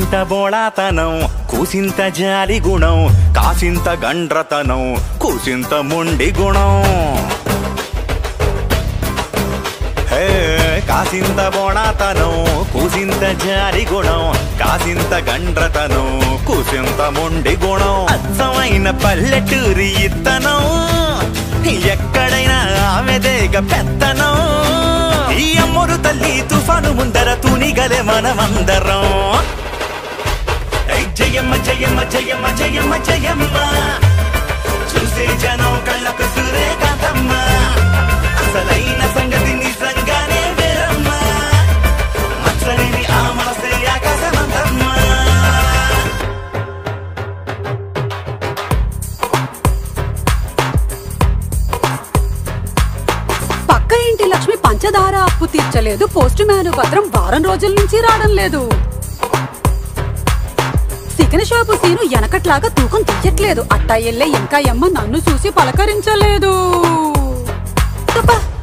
కాసింత బోళాతనం కూసింత జాలి గుణం కాసింత గండ్రతనం కూసింత మొండి గుణం హే, కాసింత బోణాతనం కూసింత జారి గుణం కాసింత గండ్రతనం కూసింత మొండి గుణం అచ్చమైన పల్లెటూరి ఇత్తనం ఎక్కడైనా ఆమెదేగ పెత్తనం ఈ అమ్మరు తల్లి తుఫాను ముందర తునిగలే మనమందరం ఐ జయమ్మ జయమ్మ జయమ్మ జయమ్మ జయమ్మ చూసే జనం కళ్ళకు సురే కాతమ్మ అసలైన సంగతి నిజంగానే వేరమ్మ మచ్చలేని ఆ మనసే ఆకాశమంతమ్మ పక్క ఇంటి లక్ష్మి పంచదార అప్పు తీర్చలేదు పోస్ట్ మ్యాన్ భద్రం వారం రోజుల నుంచి రావడం లేదు చికెన్ షాపు సీను వెనకట్లాగా తూకం తీయట్లేదు అట్టా ఎల్లే ఇంకా ఎమ్మ నన్ను చూసి పలకరించలేదు అబ్బా,